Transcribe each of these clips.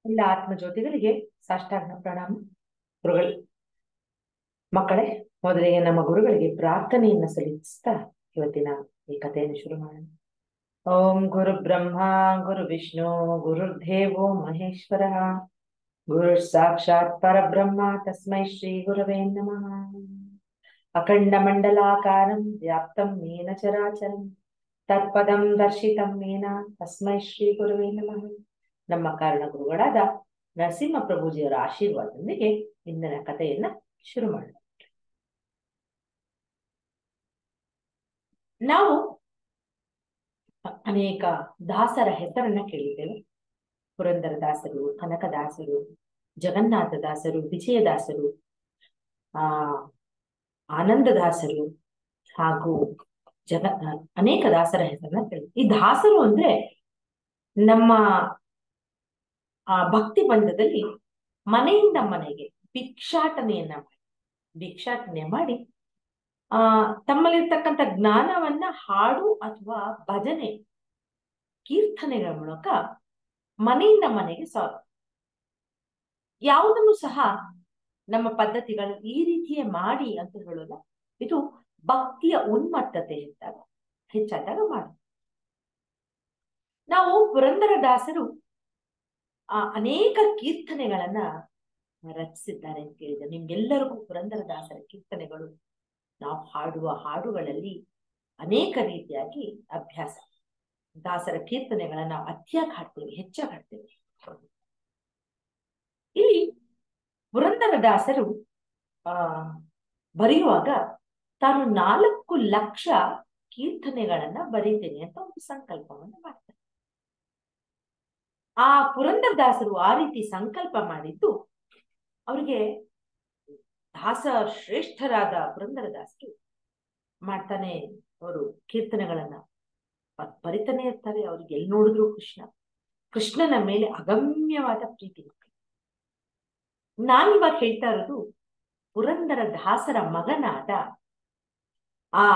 ಎಲ್ಲ ಆತ್ಮಜ್ಯೋತಿಗಳಿಗೆ ಸಾಷ್ಟಾಂಗ ಪ್ರಣಾಮ ಗುರುಗಳು ಮಕ್ಕಳೇ ಮೊದಲಿಗೆ ನಮ್ಮ ಗುರುಗಳಿಗೆ ಪ್ರಾರ್ಥನೆಯನ್ನ ಸಲ್ಲಿಸ್ತಾ ಇವತ್ತಿನ ಈ ಕಥೆಯನ್ನು ಶುರು ಮಾಡೋಣ ಓಂ ಗುರು ಬ್ರಹ್ಮ ಗುರು ವಿಷ್ಣು ಗುರುರ್ದೇವೋ ಮಹೇಶ್ವರ ಗುರು ಸಾಕ್ಷಾತ್ ಪರಬ್ರಹ್ಮ ತಸ್ಮೈ ಶ್ರೀ ಗುರವೇ ನಮಃ ಅಖಂಡ ಮಂಡಲಾಕಾರಂ ವ್ಯಾಪ್ತಂ ಮೇನ ಚರಾಚರಂ ತತ್ಪದಂ ದರ್ಶಿತಂ ಮೇನ ತಸ್ಮೈ ಶ್ರೀ ಗುರುವೇ ನಮಃ ನಮ್ಮ ಕಾರಣ ಗುರುಗಳಾದ ನರಸಿಂಹ ಪ್ರಭುಜಿಯವರ ಆಶೀರ್ವಾದದೊಂದಿಗೆ ಇಂದಿನ ಕಥೆಯನ್ನ ಶುರು ಮಾಡೋಣ ನಾವು ಅನೇಕ ದಾಸರ ಹೆಸರನ್ನ ಕೇಳಿದ್ದೇವೆ ಪುರಂದರ ದಾಸರು ಕನಕದಾಸರು ಜಗನ್ನಾಥ ದಾಸರು ವಿಜಯದಾಸರು ಆ ಆನಂದದಾಸರು ಹಾಗೂ ಜಗ ಅನೇಕ ದಾಸರ ಹೆಸರನ್ನ ಕೇಳಿ ಈ ದಾಸರು ಅಂದ್ರೆ ನಮ್ಮ ಆ ಭಕ್ತಿ ಬಂಧದಲ್ಲಿ ಮನೆಯಿಂದ ಮನೆಗೆ ಭಿಕ್ಷಾಟನೆಯನ್ನ ಮಾಡಿ ಭಿಕ್ಷಾಟನೆ ಮಾಡಿ ಆ ತಮ್ಮಲ್ಲಿರ್ತಕ್ಕಂಥ ಜ್ಞಾನವನ್ನ ಹಾಡು ಅಥವಾ ಭಜನೆ ಕೀರ್ತನೆಗಳ ಮೂಲಕ ಮನೆಯಿಂದ ಮನೆಗೆ ಸಾಗ ಯಾವುದನ್ನು ಸಹ ನಮ್ಮ ಪದ್ಧತಿಗಳು ಈ ರೀತಿಯೇ ಮಾಡಿ ಅಂತ ಹೇಳೋಲ್ಲ ಇದು ಭಕ್ತಿಯ ಉನ್ಮತ್ತತೆ ಹೆಚ್ಚಾಗ ಹೆಚ್ಚಾದಾಗ ಮಾಡಿ ನಾವು ಪುರಂದರದಾಸರು ಆ ಅನೇಕ ಕೀರ್ತನೆಗಳನ್ನ ರಚಿಸಿದ್ದಾರೆ ಅಂತ ಕೇಳಿದೆ ನಿಮ್ಗೆಲ್ಲರಿಗೂ ಪುರಂದರದಾಸರ ಕೀರ್ತನೆಗಳು ನಾವು ಹಾಡುವ ಹಾಡುಗಳಲ್ಲಿ ಅನೇಕ ರೀತಿಯಾಗಿ ಅಭ್ಯಾಸ ದಾಸರ ಕೀರ್ತನೆಗಳನ್ನ ನಾವು ಅತಿಯಾಗಿ ಹಾಡ್ತೇವೆ ಹೆಚ್ಚಾಗಿ ಹಾಡ್ತೇವೆ ಇಲ್ಲಿ ಪುರಂದರದಾಸರು ಆ ಬರೆಯುವಾಗ ತಾನು ನಾಲ್ಕು ಲಕ್ಷ ಕೀರ್ತನೆಗಳನ್ನ ಬರೀತೇನೆ ಅಂತ ಒಂದು ಸಂಕಲ್ಪವನ್ನು ಮಾಡ್ತಾರೆ ಆ ಪುರಂದರದಾಸರು ಆ ರೀತಿ ಸಂಕಲ್ಪ ಮಾಡಿದ್ದು ಅವರಿಗೆ ದಾಸ ಶ್ರೇಷ್ಠರಾದ ಪುರಂದರದಾಸರು ಮಾಡ್ತಾನೆ ಅವರು ಕೀರ್ತನೆಗಳನ್ನ ಬರಿತಾನೆ ಇರ್ತಾರೆ ಅವ್ರಿಗೆ ಎಲ್ಲಿ ನೋಡಿದ್ರು ಕೃಷ್ಣ ಕೃಷ್ಣನ ಮೇಲೆ ಅಗಮ್ಯವಾದ ಪ್ರೀತಿ ಮಕ್ಕಳು ನಾನಿವಾಗ ಹೇಳ್ತಾ ಇರೋದು ಪುರಂದರ ದಾಸರ ಮಗನಾದ ಆ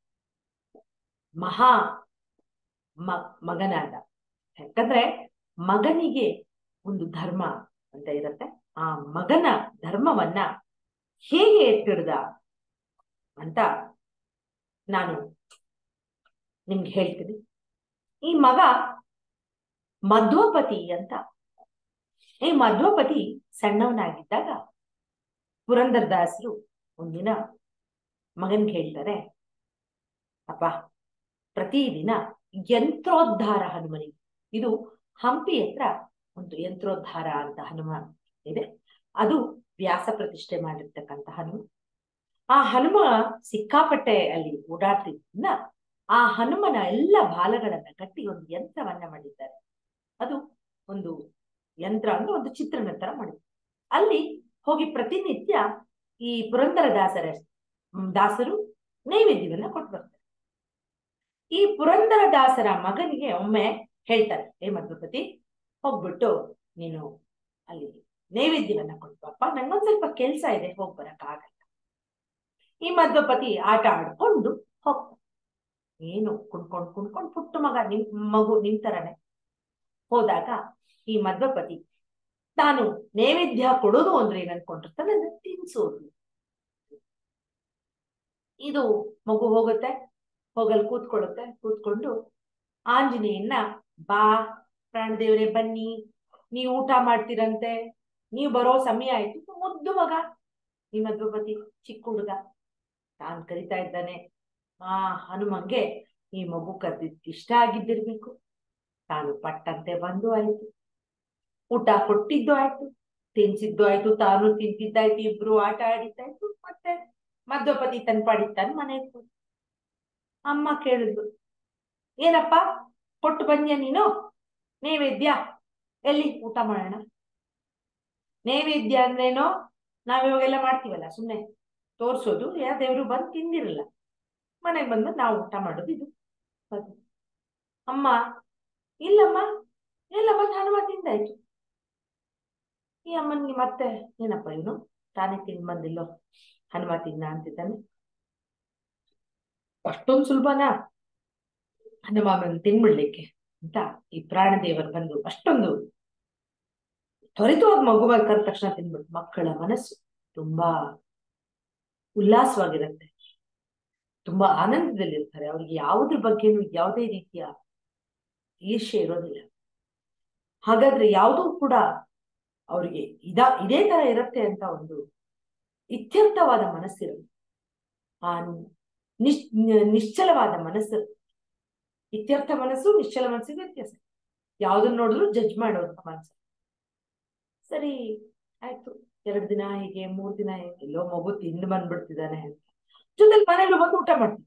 ಮಹಾ ಮ ಮಗನಾದ ಯಾಕಂದ್ರೆ ಮಗನಿಗೆ ಒಂದು ಧರ್ಮ ಅಂತ ಇರತ್ತೆ ಆ ಮಗನ ಧರ್ಮವನ್ನ ಹೇಗೆ ಎತ್ತಿಡ್ದ ಅಂತ ನಾನು ನಿಮ್ಗೆ ಹೇಳ್ತೀನಿ ಈ ಮಗ ಮಧ್ವಪತಿ ಅಂತ ಈ ಮಧ್ವಪತಿ ಸಣ್ಣವನಾಗಿದ್ದಾಗ ಪುರಂದರದಾಸರು ಒಂದಿನ ಮಗನ್ಗೆ ಹೇಳ್ತಾರೆ ಅಪ್ಪ ಪ್ರತಿದಿನ ಯಂತ್ರೋದ್ಧಾರ ಹನುಮನಿಗೆ ಇದು ಹಂಪಿ ಹತ್ರ ಒಂದು ಯಂತ್ರೋದ್ಧಾರ ಅಂತ ಹನುಮ ಇದೆ ಅದು ವ್ಯಾಸ ಪ್ರತಿಷ್ಠೆ ಮಾಡಿರ್ತಕ್ಕಂಥ ಹನುಮ ಆ ಹನುಮ ಸಿಕ್ಕಾಪಟ್ಟೆ ಅಲ್ಲಿ ಓಡಾಡ್ತಿದ್ದ ಆ ಹನುಮನ ಎಲ್ಲ ಬಾಲಗಳನ್ನ ಕಟ್ಟಿ ಒಂದು ಯಂತ್ರವನ್ನ ಮಾಡಿದ್ದಾರೆ ಅದು ಒಂದು ಯಂತ್ರ ಅಂದ್ರೆ ಒಂದು ಚಿತ್ರಣ ತರ ಮಾಡಿದ್ರು ಅಲ್ಲಿ ಹೋಗಿ ಪ್ರತಿನಿತ್ಯ ಈ ಪುರಂದರ ದಾಸರ ದಾಸರು ನೈವೇದ್ಯವನ್ನ ಕೊಟ್ಟು ಬರ್ತಾರೆ ಈ ಪುರಂದರ ದಾಸರ ಮಗನಿಗೆ ಒಮ್ಮೆ ಹೇಳ್ತಾರೆ ಏ ಮಧ್ವಪತಿ ಹೋಗ್ಬಿಟ್ಟು ನೀನು ಅಲ್ಲಿ ನೈವೇದ್ಯವನ್ನ ಕೊಟ್ಬಪ್ಪ ನಂಗೊಂದ್ ಸ್ವಲ್ಪ ಕೆಲ್ಸ ಇದೆ ಹೋಗ್ ಬರಕ್ ಆಗಲ್ಲ ಈ ಮಧ್ವಪತಿ ಆಟ ಆಡ್ಕೊಂಡು ಹೋಗ್ತಾನೆ ಏನು ಕುಣ್ಕೊಂಡ್ ಕುಣ್ಕೊಂಡ್ ಪುಟ್ಟ ಮಗ ನಿಮ್ ಮಗು ನಿಮ್ ತರನೇ ಹೋದಾಗ ಈ ಮಧ್ವಪತಿ ತಾನು ನೈವೇದ್ಯ ಕೊಡೋದು ಅಂದ್ರೆ ಏನ್ ಅನ್ಕೊಂಡಿರ್ತಾನೆ ಅದನ್ನ ತಿನ್ಸೋದು ಇದು ಮಗು ಹೋಗುತ್ತೆ ಹೋಗಲ್ ಕೂತ್ಕೊಳ್ಳುತ್ತೆ ಕೂತ್ಕೊಂಡು ಆಂಜನೇಯನ್ನ ಬಾ ಪ್ರಾಣದೇವರೇ ಬನ್ನಿ ನೀವು ಊಟ ಮಾಡ್ತೀರಂತೆ ನೀವು ಬರೋ ಸಮಯ ಆಯ್ತು ಮುದ್ದು ಮಗ ಈ ಮಧ್ವಪತಿ ಚಿಕ್ಕ ಹುಡುಗ ತಾನ್ ಕರಿತಾ ಇದ್ದಾನೆ ಆ ಹನುಮಂಗೆ ಈ ಮಗು ಕರ್ದಿದ್ ಇಷ್ಟ ಆಗಿದ್ದಿರ್ಬೇಕು ತಾನು ಪಟ್ಟಂತೆ ಬಂದು ಆಯ್ತು ಊಟ ಕೊಟ್ಟಿದ್ದು ಆಯ್ತು ತಿನ್ಸಿದ್ದು ಆಯ್ತು ತಾನು ತಿಂತಿದ್ದಾಯ್ತು ಇಬ್ರು ಆಟ ಆಡಿದ್ದಾಯ್ತು ಮತ್ತೆ ಮಧ್ವಪತಿ ತನ್ ಪಾಡಿತ್ತಾನೆ ಮನೆಗೆ ಅಮ್ಮ ಕೇಳಿದ್ರು ಏನಪ್ಪ ಕೊಟ್ಟು ಬಂದ್ಯ ನೀನು ನೈವೇದ್ಯ ಎಲ್ಲಿ ಊಟ ಮಾಡೋಣ ನೈವೇದ್ಯ ಅಂದ್ರೇನೋ ನಾವಿವಾಗೆಲ್ಲ ಮಾಡ್ತೀವಲ್ಲ ಸುಮ್ನೆ ತೋರ್ಸೋದು ಯಾ ದೇವ್ರು ಬಂದು ತಿಂದಿರಲ್ಲ ಮನೆಗೆ ಬಂದು ನಾವು ಊಟ ಮಾಡೋದು ಇದು ಅಮ್ಮ ಇಲ್ಲಮ್ಮ ಎಲ್ಲ ಬಂದು ಹನುಮ ತಿಂದಾಯ್ತು ಈ ಅಮ್ಮನಿಗೆ ಮತ್ತೆ ಏನಪ್ಪ ಇವನು ತಾನೇ ತಿಂದ್ ಬಂದಿಲ್ಲೋ ಹನುಮ ತಿನ್ನ ಅಂತಿದ್ದಾನೆ ಅಷ್ಟೊಂದು ಸುಲಭನಾ ಹನುಮ ಬಂದು ತಿನ್ಬಿಡ್ಲಿಕ್ಕೆ ಅಂತ ಈ ಪ್ರಾಣದೇವರು ಬಂದು ಅಷ್ಟೊಂದು ತ್ವರಿತವಾಗಿ ಮಗು ಕರೆದ ತಕ್ಷಣ ತಿನ್ಬಿಟ್ಟು ಮಕ್ಕಳ ಮನಸ್ಸು ತುಂಬಾ ಉಲ್ಲಾಸವಾಗಿರುತ್ತೆ ತುಂಬಾ ಆನಂದದಲ್ಲಿರ್ತಾರೆ ಅವ್ರಿಗೆ ಯಾವುದ್ರ ಬಗ್ಗೆನೂ ಯಾವುದೇ ರೀತಿಯ ಈರ್ಷೆ ಇರೋದಿಲ್ಲ ಹಾಗಾದ್ರೆ ಯಾವುದೂ ಕೂಡ ಅವ್ರಿಗೆ ಇದ ಇದೇ ತರ ಇರುತ್ತೆ ಅಂತ ಒಂದು ಇತ್ಯರ್ಥವಾದ ಮನಸ್ಸಿರೋದು ಆ ನಿಶ್ ನಿಶ್ಚಲವಾದ ಮನಸ್ಸು ಇತ್ಯರ್ಥ ಮನಸ್ಸು ನಿಶ್ಚಲ ಮನಸ್ಸಿಗೆ ವ್ಯತ್ಯಾಸ ಯಾವ್ದನ್ನ ನೋಡಿದ್ರು ಜಡ್ಜ್ ಮಾಡೋದು ಮನಸ್ಸು ಸರಿ ಆಯ್ತು ಎರಡು ದಿನ ಹೀಗೆ ಮೂರ್ ದಿನ ಹೀಗೆ ಎಲ್ಲೋ ಮಗು ತಿಂದು ಬಂದ್ಬಿಡ್ತಿದ್ದಾನೆ ಅಂತ ಜೊತೆಲಿ ಮನೇಲಿ ಬಂದು ಊಟ ಮಾಡ್ತಿದ್ರು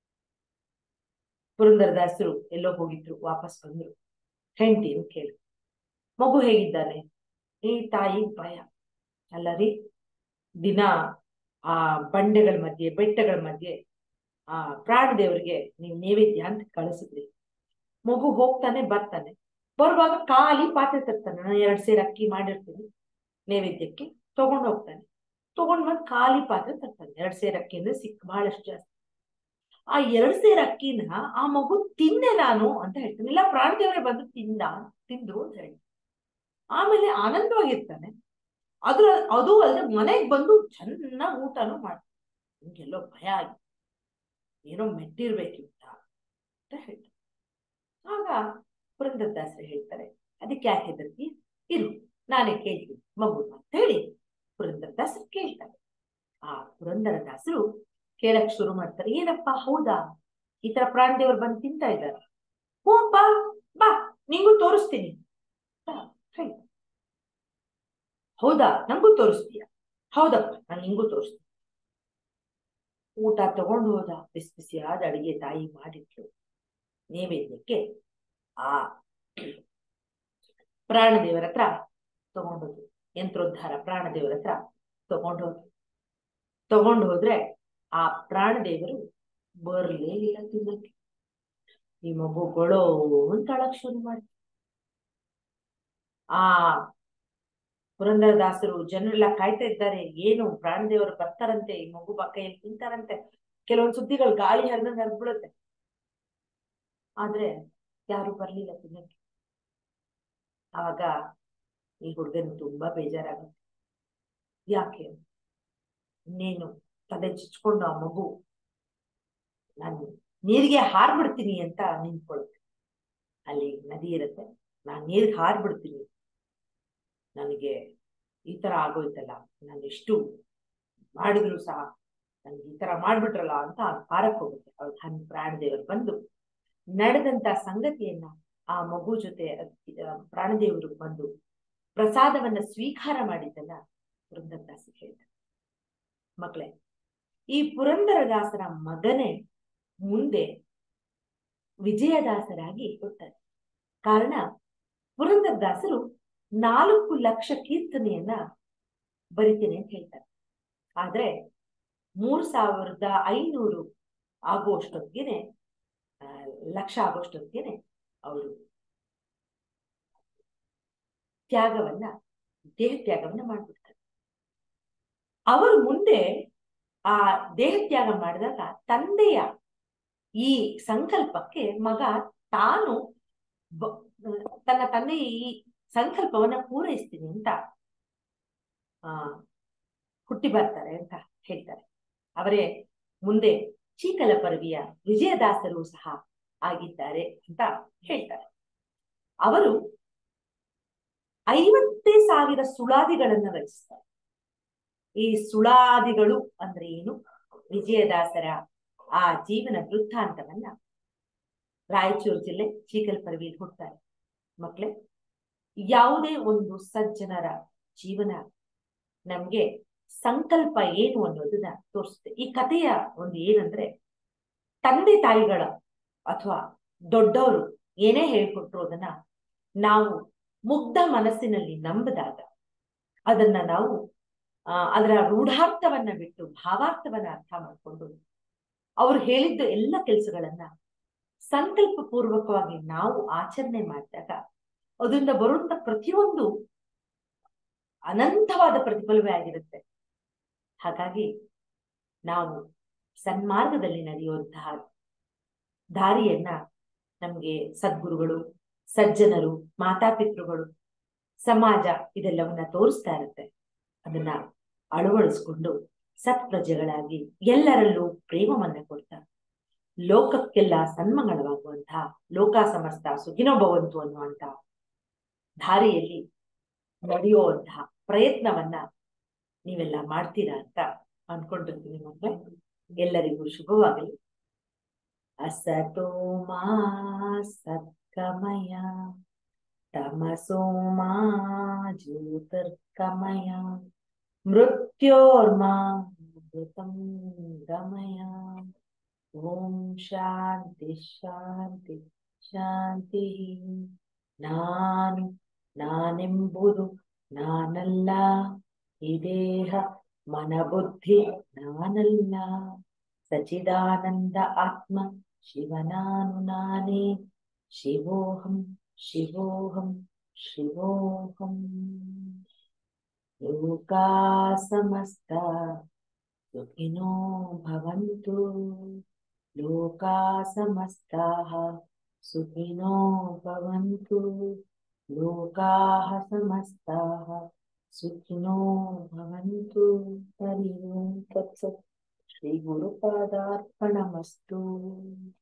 ಪುರಂದರದಾಸರು ಎಲ್ಲೋ ಹೋಗಿದ್ರು ವಾಪಸ್ ಬಂದ್ರು ಹೆಂಡತಿ ಅಂತ ಕೇಳಿ ಮಗು ಹೇಗಿದ್ದಾನೆ ಈ ತಾಯಿ ಭಯ ಅಲ್ಲ ರೀ ದಿನ ಆ ಬಂಡೆಗಳ ಮಧ್ಯೆ ಬೆಟ್ಟಗಳ ಮಧ್ಯೆ ಆ ಪ್ರಾಣ ದೇವರಿಗೆ ನೀವು ನೈವೇದ್ಯ ಅಂತ ಕಳಿಸಿದ್ರಿ ಮಗು ಹೋಗ್ತಾನೆ ಬರ್ತಾನೆ ಬರುವಾಗ ಖಾಲಿ ಪಾತ್ರೆ ತರ್ತಾನೆ ನಾನು ಎರಡ್ ಸೇರ್ ಅಕ್ಕಿ ಮಾಡಿರ್ತೀನಿ ನೈವೇದ್ಯಕ್ಕೆ ತಗೊಂಡ್ ಹೋಗ್ತಾನೆ ತಗೊಂಡ್ ಬಂದ್ ಖಾಲಿ ಪಾತ್ರೆ ತರ್ತಾನೆ ಎರಡ್ ಸೇರ್ ಅಕ್ಕಿ ಅಂದ್ರೆ ಸಿಕ್ ಬಹಳಷ್ಟು ಜಾಸ್ತಿ ಆ ಎರಡ್ ಸೇರ್ ಅಕ್ಕಿನ ಆ ಮಗು ತಿಂದೆ ನಾನು ಅಂತ ಹೇಳ್ತೀನಿ ಇಲ್ಲ ಪ್ರಾಣ ದೇವರೇ ಬಂದು ತಿಂದ ತಿಂದ್ರು ಅಂತ ಹೇಳಿ ಆಮೇಲೆ ಆನಂದವಾಗಿರ್ತಾನೆ ಅದ್ರ ಅದು ಅಲ್ಲದೆ ಮನೆಗ್ ಬಂದು ಚೆನ್ನಾಗಿ ಊಟನೂ ಮಾಡ್ತಾನೆ ನಿಮ್ಗೆಲ್ಲೋ ಭಯ ಆಗಿ ಏನೋ ಮೆಟ್ಟಿರ್ಬೇಕಿತ್ತ ಅಂತ ಹೇಳ್ತಾರೆ ಆಗ ಪುರಂದರದಾಸರು ಹೇಳ್ತಾರೆ ಅದಕ್ಕೆ ಯಾಕೆ ಹೆದರ್ತಿ ಇರು ನಾನೇ ಕೇಳ್ತೀನಿ ಮಗುನ ಅಂತ ಹೇಳಿ ಪುರಂದರದಾಸರು ಕೇಳ್ತಾರೆ ಆ ಪುರಂದರದಾಸರು ಕೇಳಕ್ ಶುರು ಮಾಡ್ತಾರೆ ಏನಪ್ಪಾ ಹೌದಾ ಈ ತರ ಪ್ರಾಣದೇವ್ರು ಬಂದು ತಿಂತಾ ಇದ್ದಾರೆ ಹ್ಞೂ ಬಾ ಬಾ ನಿಂಗೂ ತೋರಿಸ್ತೀನಿ ಹೇಳಿ ಹೌದಾ ನಂಗೂ ತೋರಿಸ್ತೀಯ ಹೌದಪ್ಪ ನಾನು ನಿಂಗೂ ತೋರಿಸ್ತೀನಿ ಊಟ ತಗೊಂಡು ಹೋದ ಬಿಸಿ ಬಿಸಿಯಾದ ಅಡಿಗೆ ತಾಯಿ ಮಾಡಿಟ್ಲು ನೈವೇದ್ಯಕ್ಕೆ ಆ ಪ್ರಾಣದೇವರ ಹತ್ರ ತಗೊಂಡೋದು ಯಂತ್ರೋದ್ಧಾರ ಪ್ರಾಣದೇವರ ಹತ್ರ ತಗೊಂಡೋದು ತಗೊಂಡು ಹೋದ್ರೆ ಆ ಪ್ರಾಣದೇವರು ಬರ್ಲೇ ಇಲ್ಲ ತಿನ್ನಕ್ಕೆ ಈ ಮಗು ಗೊಳೋ ಅಂತ ಅಳಕ್ ಶುರು ಮಾಡಿ ಆ ಪುರಂದರದಾಸರು ಜನರೆಲ್ಲ ಕಾಯ್ತಾ ಇದ್ದಾರೆ ಏನು ಪ್ರಾಣದೇವರು ಬರ್ತಾರಂತೆ ಈ ಮಗು ಕೈಯಲ್ಲಿ ತಿಂತಾರಂತೆ ಕೆಲವೊಂದು ಸುದ್ದಿಗಳು ಗಾಳಿ ಹರಿದಂಗೆ ಹರಿದ್ಬಿಡುತ್ತೆ ಆದ್ರೆ ಯಾರು ಬರ್ಲಿಲ್ಲ ತಿನ್ನಕ್ಕೆ ಆವಾಗ ಈ ಹುಡುಗನ ತುಂಬಾ ಬೇಜಾರಾಗುತ್ತೆ ಯಾಕೆ ಇನ್ನೇನು ತಲೆ ಚಿಚ್ಕೊಂಡು ಆ ಮಗು ನಾನು ನೀರಿಗೆ ಹಾರ್ಬಿಡ್ತೀನಿ ಅಂತ ನಿಂತ್ಕೊಳುತ್ತೆ ಅಲ್ಲಿ ನದಿ ಇರುತ್ತೆ ನಾನು ನೀರಿಗೆ ಹಾರ್ಬಿಡ್ತೀನಿ ನನಗೆ ಈ ತರ ಆಗೋಯ್ತಲ್ಲ ನಾನು ಎಷ್ಟು ಮಾಡಿದ್ರು ಸಹ ನನ್ಗೆ ಈ ತರ ಮಾಡ್ಬಿಟ್ರಲ್ಲ ಅಂತ ಹಾರಕ್ ಹೋಗುತ್ತೆ ಅವ್ರ ಹನ್ ಪ್ರಾಣದೇವರು ಬಂದು ನಡೆದಂತ ಸಂಗತಿಯನ್ನ ಆ ಮಗು ಜೊತೆ ಪ್ರಾಣದೇವರು ಬಂದು ಪ್ರಸಾದವನ್ನ ಸ್ವೀಕಾರ ಮಾಡಿದ್ದನ್ನ ಪುರಂದರದಾಸ ಹೇಳ್ತಾರೆ ಮಕ್ಕಳೇ ಈ ಪುರಂದರದಾಸರ ಮಗನೇ ಮುಂದೆ ವಿಜಯದಾಸರಾಗಿ ಹುಟ್ಟಾರೆ ಕಾರಣ ಪುರಂದರದಾಸರು ನಾಲ್ಕು ಲಕ್ಷ ಕೀರ್ತನೆಯನ್ನ ಬರಿತೇನೆ ಅಂತ ಹೇಳ್ತಾರೆ ಆದ್ರೆ ಮೂರ್ ಸಾವಿರದ ಐನೂರು ಆಗುವಷ್ಟೊತ್ತಿಗೆನೆ ಲಕ್ಷ ಆಗೋಷ್ಟೊತ್ತಿಗೆನೆ ಅವರು ತ್ಯಾಗವನ್ನ ದೇಹ ತ್ಯಾಗವನ್ನ ಮಾಡ್ಬಿಡ್ತಾರೆ ಅವರು ಮುಂದೆ ಆ ದೇಹ ತ್ಯಾಗ ಮಾಡಿದಾಗ ತಂದೆಯ ಈ ಸಂಕಲ್ಪಕ್ಕೆ ಮಗ ತಾನು ತನ್ನ ತಂದೆಯ ಈ ಸಂಕಲ್ಪವನ್ನ ಪೂರೈಸ್ತೀನಿ ಅಂತ ಆ ಹುಟ್ಟಿ ಬರ್ತಾರೆ ಅಂತ ಹೇಳ್ತಾರೆ ಅವರೇ ಮುಂದೆ ಚೀಕಲ ಪರ್ವಿಯ ವಿಜಯದಾಸರು ಸಹ ಆಗಿದ್ದಾರೆ ಅಂತ ಹೇಳ್ತಾರೆ ಅವರು ಐವತ್ತೇ ಸಾವಿರ ಸುಳಾದಿಗಳನ್ನ ರಚಿಸ್ತಾರೆ ಈ ಸುಳಾದಿಗಳು ಅಂದ್ರೆ ಏನು ವಿಜಯದಾಸರ ಆ ಜೀವನ ವೃತ್ತಾಂತವನ್ನ ರಾಯಚೂರು ಜಿಲ್ಲೆ ಚೀಕಲ್ಪರ್ವಿಯಲ್ಲಿ ಹುಡ್ತಾರೆ ಮಕ್ಳೇ ಯಾವುದೇ ಒಂದು ಸಜ್ಜನರ ಜೀವನ ನಮ್ಗೆ ಸಂಕಲ್ಪ ಏನು ಅನ್ನೋದನ್ನ ತೋರಿಸುತ್ತೆ ಈ ಕಥೆಯ ಒಂದು ಏನಂದ್ರೆ ತಂದೆ ತಾಯಿಗಳ ಅಥವಾ ದೊಡ್ಡವರು ಏನೇ ಹೇಳ್ಕೊಟ್ರು ಅದನ್ನ ನಾವು ಮುಗ್ಧ ಮನಸ್ಸಿನಲ್ಲಿ ನಂಬಿದಾಗ ಅದನ್ನ ನಾವು ಆ ಅದರ ರೂಢಾರ್ಥವನ್ನ ಬಿಟ್ಟು ಭಾವಾರ್ಥವನ್ನ ಅರ್ಥ ಮಾಡ್ಕೊಂಡು ಅವ್ರು ಹೇಳಿದ್ದ ಎಲ್ಲ ಕೆಲಸಗಳನ್ನ ಸಂಕಲ್ಪ ಪೂರ್ವಕವಾಗಿ ನಾವು ಆಚರಣೆ ಮಾಡಿದಾಗ ಅದರಿಂದ ಬರುವಂತ ಪ್ರತಿಯೊಂದು ಅನಂತವಾದ ಪ್ರತಿಫಲವೇ ಆಗಿರುತ್ತೆ ಹಾಗಾಗಿ ನಾವು ಸನ್ಮಾರ್ಗದಲ್ಲಿ ನಡೆಯುವಂತಹ ದಾರಿಯನ್ನ ನಮ್ಗೆ ಸದ್ಗುರುಗಳು ಸಜ್ಜನರು ಮಾತಾಪಿತೃಗಳು ಸಮಾಜ ಇದೆಲ್ಲವನ್ನ ತೋರಿಸ್ತಾ ಇರುತ್ತೆ ಅದನ್ನ ಅಳವಡಿಸ್ಕೊಂಡು ಸತ್ಪ್ರಜೆಗಳಾಗಿ ಎಲ್ಲರಲ್ಲೂ ಪ್ರೇಮವನ್ನ ಕೊಡ್ತಾ ಲೋಕಕ್ಕೆಲ್ಲ ಸನ್ಮಂಗಳವಾಗುವಂತಹ ಲೋಕ ಸಮಸ್ತ ಸುಖಿನೋ ಭವಂತು ಅನ್ನುವಂತಹ ದಾರಿಯಲ್ಲಿ ನಡೆಯುವಂತಹ ಪ್ರಯತ್ನವನ್ನ ನೀವೆಲ್ಲ ಮಾಡ್ತೀರಾ ಅಂತ ಅನ್ಕೊಂಡಿರ್ತೀನಿ ಮಕ್ಕಳೇ ಎಲ್ಲರಿಗೂ ಶುಭವಾಗಲಿ ಅಸತೋ ಮಾ ಸತ್ಕಮಯ ತಮಸೋ ಮಾ ಜ್ಯೋತಿರ್ಗಮಯ ಮೃತ್ಯೋರ್ಮಾ ಮೃತಂ ಗಮಯ ಓಂ ಶಾಂತಿ ಶಾಂತಿ ಶಾಂತಿ ನಾನು ನಾನೆಂಬುದು ನಾನಲ್ಲ ಈ ದೇಹ ಮನಬುದ್ಧಿ ನಾನಲ್ಲ ಸಚಿದಾನಂದ ಆತ್ಮ ಶಿವನಾನು ನಾನೇ ಶಿವೋಹಂ ಶಿವೋಹಂ ಶಿವೋಹಂ ಲೋಕಾ ಸಮಸ್ತ ಸುಖಿನೋ ಭವಂತು ಲೋಕಾ ಸಮಸ್ತಾಃ ಸುಖಿನೋ ಭವಂತು ಲೋಕಾಃ ಸಮಸ್ತಾಃ ಸುಖಿನೋ ಭವಂತು ಹರಿ ಓಂ ತತ್ಸತ್ ಶ್ರೀ ಗುರುಪಾದಾರ್ಪಣಮಸ್ತು